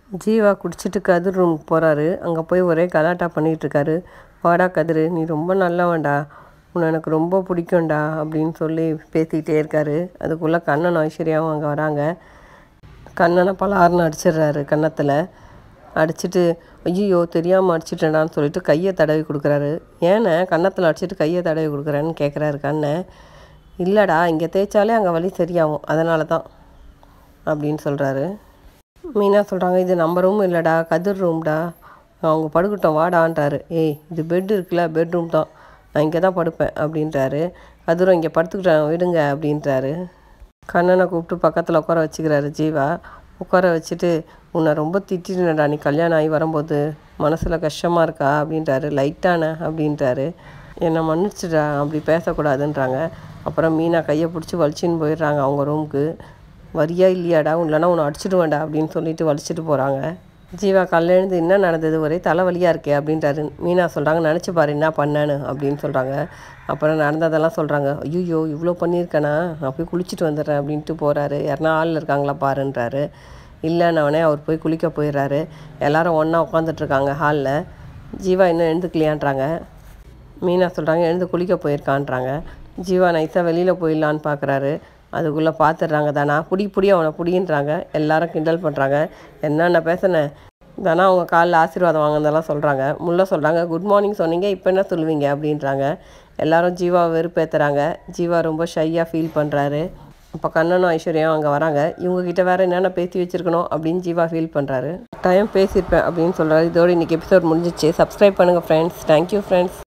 ஜீவா குடிச்சிட்டு கதிர் ரூமுக்கு போகிறாரு அங்கே போய் ஒரே கலாட்டா பண்ணிகிட்டு இருக்காரு வாடா கதிர் நீ ரொம்ப நல்லவன்டா உன்னை எனக்கு ரொம்ப பிடிக்கும்டா அப்படின்னு சொல்லி பேசிக்கிட்டே இருக்காரு அதுக்குள்ளே கண்ணன் ஐஸ்வர்யாவும் அங்கே வராங்க கண்ணனை பலாருன்னு அடிச்சிடுறாரு கன்னத்தில் அடிச்சிட்டு ஐயோ தெரியாமல் அடிச்சிட்டேனான்னு சொல்லிட்டு கையை தடவி கொடுக்குறாரு ஏண்ணே கன்னத்தில் அடிச்சிட்டு கையை தடவி கொடுக்குறேன்னு கேட்குறாரு கண்ணன் இல்லைடா இங்கே தேய்ச்சாலே அங்கே வலி சரியாகும் அதனால தான் அப்படின்னு சொல்கிறாரு மீனா சொல்கிறாங்க இது நம்ம ரூம் இல்லைடா கதிர் ரூம்டா அவங்க படுக்கட்டும் வாடான்றாரு ஏய் இது பெட் இருக்குல்ல பெட்ரூம் தான் நான் இங்கே தான் படுப்பேன் அப்படின்றாரு கதிரும் இங்கே படுத்துக்கிட்டேன் விடுங்க அப்படின்றாரு கண்ணனை கூப்பிட்டு பக்கத்தில் உட்கார வச்சுக்கிறாரு ஜீவா உட்கார வச்சுட்டு உன்னை ரொம்ப திட்டினடா நீ கல்யாணம் ஆகி வரும்போது மனசில் கஷ்டமாக இருக்கா அப்படின்றாரு லைட்டான அப்படின்றாரு என்னை மன்னிச்சிடா அப்படி பேசக்கூடாதுன்றாங்க அப்புறம் மீனா கையை பிடிச்சி வலிச்சின்னு போயிடுறாங்க அவங்க ரூமுக்கு வரியா இல்லையாடா இல்லைனா உன்னை அடிச்சிடுவேன்டா அப்படின்னு சொல்லிட்டு வலிச்சிட்டு போகிறாங்க ஜீவா காலைல எழுந்து என்ன நடந்தது ஒரே தலைவலியாக இருக்கே அப்படின்றாரு மீனா சொல்கிறாங்க நினச்சி பாரு என்ன பண்ணேன்னு அப்படின்னு சொல்கிறாங்க அப்புறம் நடந்ததெல்லாம் சொல்கிறாங்க ஐயோ இவ்வளோ பண்ணியிருக்கேனா நான் போய் குளிச்சுட்டு வந்துடுறேன் அப்படின்ட்டு போகிறாரு யாருனா ஆள் இருக்காங்களா பாருன்றாரு இல்லைன்னவனே அவர் போய் குளிக்க போயிடுறாரு எல்லாரும் ஒன்றா உட்காந்துட்ருக்காங்க ஹாலில் ஜீவா இன்னும் எழுந்துக்கலையான்றாங்க மீனா சொல்கிறாங்க எழுந்து குளிக்க போயிருக்கான்றாங்க ஜீவா நைஸாக வெளியில் போயிடலான்னு பார்க்குறாரு அதுக்குள்ளே பார்த்துடுறாங்க தானா புடி புடி அவனை புடின்றாங்க எல்லாரும் கிண்டல் பண்ணுறாங்க என்னென்ன பேசுனேன் தானா அவங்க காலில் ஆசீர்வாதம் வாங்கினதெல்லாம் சொல்கிறாங்க முல்லை சொல்கிறாங்க குட் மார்னிங் சொன்னீங்க இப்போ என்ன சொல்லுவீங்க அப்படின்றாங்க எல்லாரும் ஜீவாவை வெறுப்பேற்றுறாங்க ஜீவா ரொம்ப ஷையாக ஃபீல் பண்ணுறாரு அப்போ கண்ணனும் ஐஸ்வர்யாவும் அங்கே வராங்க இவங்ககிட்ட வேறு என்னென்ன பேசி வச்சுருக்கணும் அப்படின்னு ஜீவா ஃபீல் பண்ணுறாரு டைம் பேசியிருப்பேன் அப்படின்னு சொல்கிறாரு இதோடு இன்றைக்கி எபிசோட் முடிஞ்சிச்சு சப்ஸ்கிரைப் பண்ணுங்கள் ஃப்ரெண்ட்ஸ் தேங்க்யூ ஃப்ரெண்ட்ஸ்